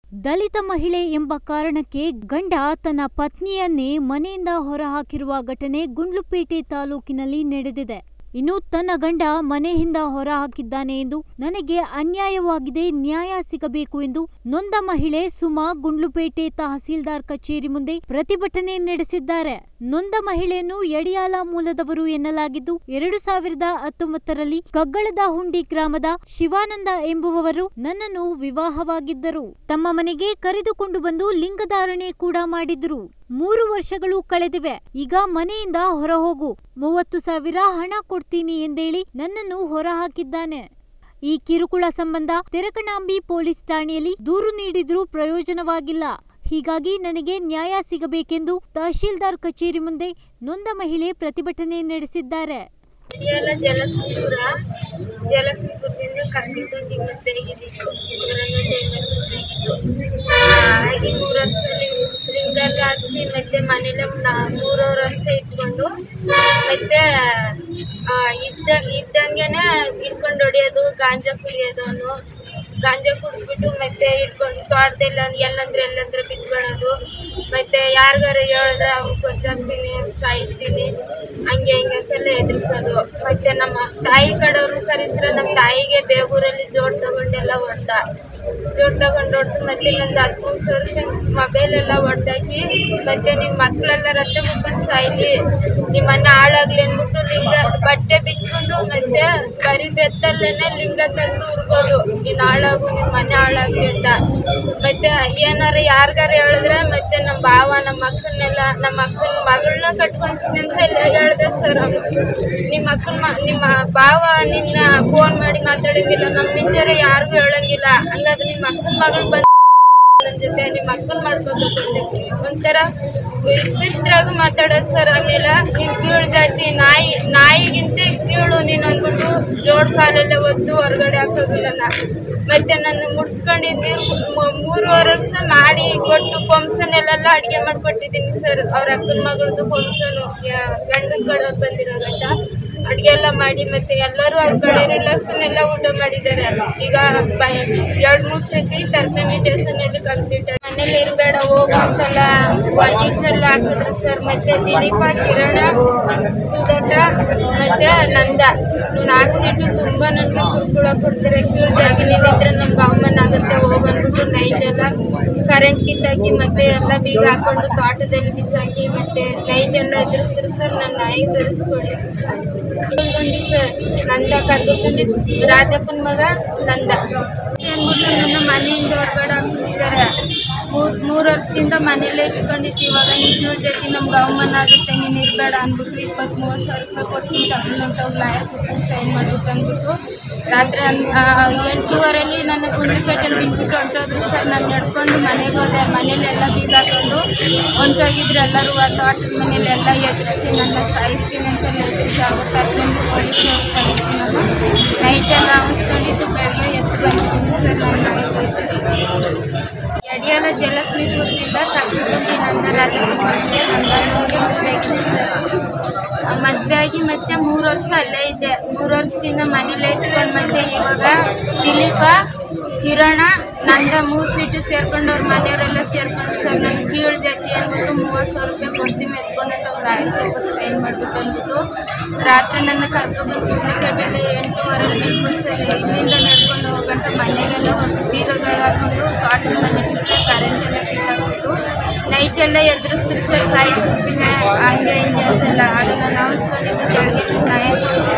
ದಲಿತ ಮಹಿಳೆ ಎಂಬ ಕಾರಣಕ್ಕೆ ಗಂಡ ತನ್ನ ಪತ್ನಿಯನ್ನೇ ಮನೆಯಿಂದ ಹೊರಹಾಕಿರುವ ಘಟನೆ ಗುಂಡ್ಲುಪೇಟೆ ತಾಲೂಕಿನಲ್ಲಿ ನಡೆದಿದೆ ಇನ್ನು ತನ್ನ ಗಂಡ ಮನೆಯಿಂದ ಹೊರಹಾಕಿದ್ದಾನೆ ಎಂದು ನನಗೆ ಅನ್ಯಾಯವಾಗಿದೆ ನ್ಯಾಯ ಸಿಗಬೇಕು ಎಂದು ನೊಂದ ಮಹಿಳೆ ಸುಮಾ ಗುಂಡ್ಲುಪೇಟೆ ತಹಸೀಲ್ದಾರ್ ಕಚೇರಿ ಮುಂದೆ ಪ್ರತಿಭಟನೆ ನಡೆಸಿದ್ದಾರೆ ನೊಂದ ಮಹಿಳೆಯನ್ನು ಯಡಿಯಾಲ ಮೂಲದವರು ಎನ್ನಲಾಗಿದ್ದು ಎರಡು ಸಾವಿರದ ಹತ್ತೊಂಬತ್ತರಲ್ಲಿ ಕಗ್ಗಳದ ಹುಂಡಿ ಗ್ರಾಮದ ಶಿವಾನಂದ ಎಂಬುವವರು ನನ್ನನ್ನು ವಿವಾಹವಾಗಿದ್ದರು ತಮ್ಮ ಮನೆಗೆ ಕರೆದುಕೊಂಡು ಬಂದು ಲಿಂಗಧಾರಣೆ ಕೂಡ ಮಾಡಿದ್ರು ಮೂರು ವರ್ಷಗಳು ಕಳೆದಿವೆ ಈಗ ಮನೆಯಿಂದ ಹೊರಹೋಗು ಮೂವತ್ತು ಸಾವಿರ ಹಣ ಕೊಡ್ತೀನಿ ಎಂದೇಳಿ ನನ್ನನ್ನು ಹೊರಹಾಕಿದ್ದಾನೆ ಈ ಕಿರುಕುಳ ಸಂಬಂಧ ತೆರಕಣಾಂಬಿ ಪೊಲೀಸ್ ಠಾಣೆಯಲ್ಲಿ ದೂರು ನೀಡಿದ್ರೂ ಪ್ರಯೋಜನವಾಗಿಲ್ಲ ಹೀಗಾಗಿ ನನಗೆ ನ್ಯಾಯ ಸಿಗಬೇಕೆಂದು ತಹಶೀಲ್ದಾರ್ ಕಚೇರಿ ಮುಂದೆ ನೊಂದ ಮಹಿಳೆ ಪ್ರತಿಭಟನೆ ನಡೆಸಿದ್ದಾರೆ ಎಲ್ಲ ಜಲಸ್ಪುರ ಜಲಸ್ಪುರದಿಂದ ಕರ್ಕೊಂಡು ಮದುವೆ ಆಗಿದ್ದು ಕೊರೋನಾ ಟೈಮಲ್ಲಿ ಮದುವೆ ಆಗಿದ್ದು ಹಾಗೆ ಮೂರು ವರ್ಷ ಲಿಂಗ ಲಿಂಗಲ್ಲಿ ಹಾಕ್ಸಿ ಮತ್ತೆ ಮನೇಲೆ ನಾ- ಮೂರುವರೆ ವರ್ಷ ಇಟ್ಕೊಂಡು ಮತ್ತೆ ಆ, ಇದ್ದ ಇದ್ದಂಗೆನೆ ಹಿಡ್ಕೊಂಡು ಹೊಡಿಯೋದು ಗಾಂಜಾ ಕುಡಿಯೋದು ಅವನು ಗಾಂಜಾ ಕುಡಿದ್ಬಿಟ್ಟು ಮತ್ತೆ ಹಿಡ್ಕೊಂಡು ತೋಟದೆಲ್ಲ ಎಲ್ಲಂದ್ರೆ ಎಲ್ಲಂದ್ರೆ ಬಿದ್ಬಿಡೋದು ಮತ್ತೆ ಯಾರಿಗಾರ ಹೇಳಿದ್ರೆ ಅವ್ನು ಕೊಚ್ಚಾಕ್ತೀನಿ ಸಾಯಿಸ್ತೀನಿ ಹಂಗೆ ಹಿಂಗೆ ಅಂತೆಲ್ಲ ಎದುರಿಸೋದು ಮತ್ತೆ ನಮ್ಮ ತಾಯಿ ಕಡೆಯವ್ರು ಕರೆಸಿದ್ರೆ ನಮ್ಮ ತಾಯಿಗೆ ಬೇಗೂರಲ್ಲಿ ಜೋಡ್ ತಗೊಂಡೆಲ್ಲ ಹೊಡ್ದ ಜೋಡ್ ತಗೊಂಡು ಹೊಡ್ದು ಮತ್ತೆ ನಂದು ಹದಿಮೂರು ಸಾವಿರ ಮೊಬೈಲ್ ಎಲ್ಲ ಹೊಡ್ದಾಕಿ ಮತ್ತೆ ನಿಮ್ಮ ಮಕ್ಕಳೆಲ್ಲ ರಕ್ತ ಮುಟ್ಕೊಂಡು ಸಾಯ್ಲಿ ನಿಮ್ಮನ್ನ ಹಾಳಾಗ್ಲಿ ಅಂದ್ಬಿಟ್ಟು ಲಿಂಗ ಬಟ್ಟೆ ಬಿಚ್ಕೊಂಡು ಮತ್ತೆ ಬರೀ ಬೆತ್ತಲ್ಲೇನೆ ಲಿಂಗ ತೆಗೆದು ಉರ್ಬೋದು ನೀನು ಹಾಳಾಗು ನಿಮ್ಮ ಮನೆ ಹಾಳಾಗ್ಲಿ ಅಂತ ಮತ್ತೆ ಏನಾರ ಯಾರಿಗಾರ ಹೇಳಿದ್ರೆ ಮತ್ತೆ ನಮ್ಮ ಭಾವ ನಮ್ಮ ಅಕ್ಕನ್ನೆಲ್ಲ ನಮ್ಮ ಅಕ್ಕನ ಮಗಳನ್ನ ಕಟ್ಕೊಂತೀನಿ ಅಂತ ಎಲ್ಲ ಹೇಳ್ದೆ ಸರ್ ಅವ್ನು ನಿಮ್ಮ ಅಕ್ಕನ ಮ ನಿಮ್ಮ ಭಾವ ನಿನ್ನ ಫೋನ್ ಮಾಡಿ ಮಾತಾಡಿದಿಲ್ಲ ನಮ್ಮ ವಿಚಾರ ಯಾರಿಗೂ ಹೇಳಂಗಿಲ್ಲ ಹಂಗಾದ್ರೆ ನಿಮ್ಮ ಅಕ್ಕನ ಮಗಳು ಬಂದು ನನ್ನ ಜೊತೆ ನಿಮ್ಮ ಅಕ್ಕನ ಮಾಡ್ಕೋಬೇಕು ಒಂಥರ ವಿಚಿತ್ರಾಗಿ ಮಾತಾಡೋದು ಸರ್ ಆಮೇಲೆ ನೀನು ಕೀಳು ಜಾತಿ ನಾಯಿ ನಾಯಿಗಿಂತ ಕೀಳು ನೀನು ಅಂದ್ಬಿಟ್ಟು ಜೋಡ್ ಕಾಲೆಲ್ಲ ಒದ್ದು ಹೊರಗಡೆ ಹಾಕೋದು ನನ್ನ ಮತ್ತೆ ನನ್ನ ಮುಡ್ಸ್ಕೊಂಡಿದ್ದು ಮೂರುವರೆ ವರ್ಷ ಮಾಡಿ ಕೊಟ್ಟು ಕೊಂಸನೆಲ್ಲ ಅಡುಗೆ ಮಾಡಿಕೊಟ್ಟಿದ್ದೀನಿ ಸರ್ ಅವ್ರ ಅಕ್ಕನ ಮಗಳದ್ದು ಕೊಂಸನು ಗಂಡನ ಕಡೆಯವ್ರು ಬಂದಿರೋ ಗಂಡ ಅಡುಗೆ ಎಲ್ಲ ಮಾಡಿ ಮತ್ತೆ ಎಲ್ಲರೂ ಅವ್ರ ಕಡೆ ರಿಲೇಷನ್ ಎಲ್ಲ ಊಟ ಮಾಡಿದ್ದಾರೆ ಈಗ ಎರಡು ಮೂರು ಸತಿ ತರಕಾರಿ ಸ್ಟೇಷನಲ್ಲಿ ಕಂಪ್ಲೀಟ್ ಮನೇಲಿ ಇರಬೇಡ ಹೋಗು ಅಂತೆಲ್ಲ ಈಚೆಲ್ಲ ಹಾಕಿದ್ರು ಸರ್ ಮತ್ತೆ ದಿಲೀಪ ಕಿರಣ ಸುಧಾಕ ಮತ್ತೆ ನಂದ ನಾಲ್ಕು ಸೀಟು ತುಂಬ ನನಗೆ ಕುರ್ಕುಳ ಕೊಡ್ತಾರೆ ಕೀಳು ಜಾಗಿನಿದ್ರೆ ನಮ್ಗೆ ಅವಮಾನ ಆಗುತ್ತೆ ಹೋಗಂದ್ಬಿಟ್ಟು ನೈಟ್ ಎಲ್ಲ ಕರೆಂಟ್ ಕಿತ್ತಾಕಿ ಮತ್ತೆ ಎಲ್ಲ ಬೀಗ ಹಾಕೊಂಡು ತೋಟದಲ್ಲಿ ಬಿಸಾಕಿ ಮತ್ತೆ ನೈಟ್ ಎಲ್ಲ ಎದುರಿಸ್ತಾರೆ ಸರ್ ನನ್ನ ನಾಯಿ ತರಿಸ್ಕೊಡಿ ಕಗ್ಗುಂಡಿ ಸರ್ ನಂದ ಕಗ್ಗುಂಡಿ ರಾಜಪ್ಪನ ಮಗ ನಂದ ಅಂದ್ಬಿಟ್ಟು ನನ್ನ ಮನೆಯಿಂದ ಹೊರಗಡೆ ಹಾಕ್ಬಿಟ್ಟಿದ್ದಾರೆ ಮೂರು ಮೂರು ವರ್ಷದಿಂದ ಮನೇಲೆ ಇರಿಸ್ಕೊಂಡಿತ್ತು ಇವಾಗ ನೀನು ಕೀಳು ಜೊತೆ ನಮ್ಗೆ ಅವಮಾನ ಆಗುತ್ತೆ ನೀನು ಇರಬೇಡ ಅಂದ್ಬಿಟ್ಟು ಇಪ್ಪತ್ತು ಮೂವತ್ತು ಸಾವಿರ ರೂಪಾಯಿ ಕೊಡ್ತೀನಿ ತಗೊಂಡು ಹೊಂಟೋಗಿ ಲಾಯರ್ ಕೊಟ್ಟು ಸೈನ್ ಮಾಡಿಬಿಟ್ಟು ಅಂದ್ಬಿಟ್ಟು ರಾತ್ರಿ ಹನ್- ಆ, ಎಂಟೂವರೆಲಿ ನನ್ನ ಗುಂಡ್ಲುಪೇಟೆಲಿ ಬಿಟ್ಬಿಟ್ಟು ಹೊಂಟೋದ್ರು ಸರ್ ನಾನು ನಡ್ಕೊಂಡು ಮನೆಗೆ ಹೋದೆ ಮನೇಲೆಲ್ಲ ಬೀಗ ಹಾಕೊಂಡು ಹೊಂಟೋಗಿದ್ರು ಎಲ್ಲರೂ ಆ ತೋಟದ ಮನೇಲಿ ಎಲ್ಲ ಎದುರಿಸಿ ನನ್ನ ಸಾಯಿಸ್ತೀನಿ ಅಂತ ಎದುರಿಸಿ ಅವ್ರು ಕರ್ಕೊಂಡು ಪೊಲೀಸ್ನವ್ರು ಕಳಿಸಿ ನಾನು ನೈಟೆಲ್ಲ ಅವಸ್ಕೊಂಡಿದ್ದು ಬೆಳಗ್ಗೆ ಎದ್ದು ಬಂದಿದ್ದೀನಿ ಸರ್ ನಾನು ನಾಯಿ ತೋರಿಸ್ಬೇಕು ಯಡಿಯಾಲ ಜಲಸ್ಮಿಪುರದಿಂದ ಕಗ್ಗುಂಡಿ ನಂದ ರಾಜಕುಮಾರಿಗೆ ನಂದನಿಗೆ ಮದುವೆ ಸರ್ ಮದುವೆ ಆಗಿ ಮತ್ತೆ ಮೂರು ವರ್ಷ ಅಲ್ಲೇ ಇದ್ದೆ ಮೂರು ವರ್ಷದಿಂದ ಮನೇಲೇ ಇರಿಸ್ಕೊಂಡು ಮತ್ತೆ ಇವಾಗ ದಿಲೀಪ ಕಿರಣ ನಂದ ಮೂರು ಸೀಟು ಸೇರ್ಕೊಂಡು ಅವ್ರ ಮನೆಯವರೆಲ್ಲ ಸೇರ್ಕೊಂಡು ಸರ್ ನನಗೆ ಕೀಳು ಜಾತಿ ಅಂದ್ಬಿಟ್ಟು ಮೂವತ್ತು ಸಾವಿರ ರೂಪಾಯಿ ಕೊಡ್ತೀವಿ ಎತ್ಕೊಂಡ್ಬಿಟ್ಟು ಅವ್ರು ಲಾಯರ್ ಪೇಪರ್ ಸೈನ್ ಮಾಡಿಬಿಟ್ಟು ಅಂದ್ಬಿಟ್ಟು ರಾತ್ರಿ ನನ್ನ ಕರ್ಕೊಬಂದು ಗುಂಡ್ಲುಪೇಟೆಯಲ್ಲಿ ಎಂಟೂವರೆ ಬಿಟ್ಬಿಟ್ಟು ಸರ್ ಇಲ್ಲಿಂದ ನಡ್ಕೊಂಡು ಹೋಗಂಟ ಮನೆಗೆಲ್ಲ ಹೊರಟು ಬೀಗಗಳು ಹಾಕೊಂಡು ತೋಟದ ಮನೆಗೆ ಸರ್ ಕರೆಂಟ್ ಎಲ್ಲ ಕಿತ್ತಾಕ್ಬಿಟ್ಟು ನೈಟ್ ಎಲ್ಲ ಎದುರಿಸ್ತೀರಿ ಸರ್ ಸಾಯಿಸ್ಬಿಡ್ತೀನಿ ಹಂಗೆ ಹಿಂಗೆ ಅಂತೆಲ್ಲ ಆಗ ನಾನು ಅವಸ್ಕೊಂಡಿದ್ದು ಬೆಳಗ್ಗೆ ನ್ಯಾಯ ಕೊಡಿಸಿ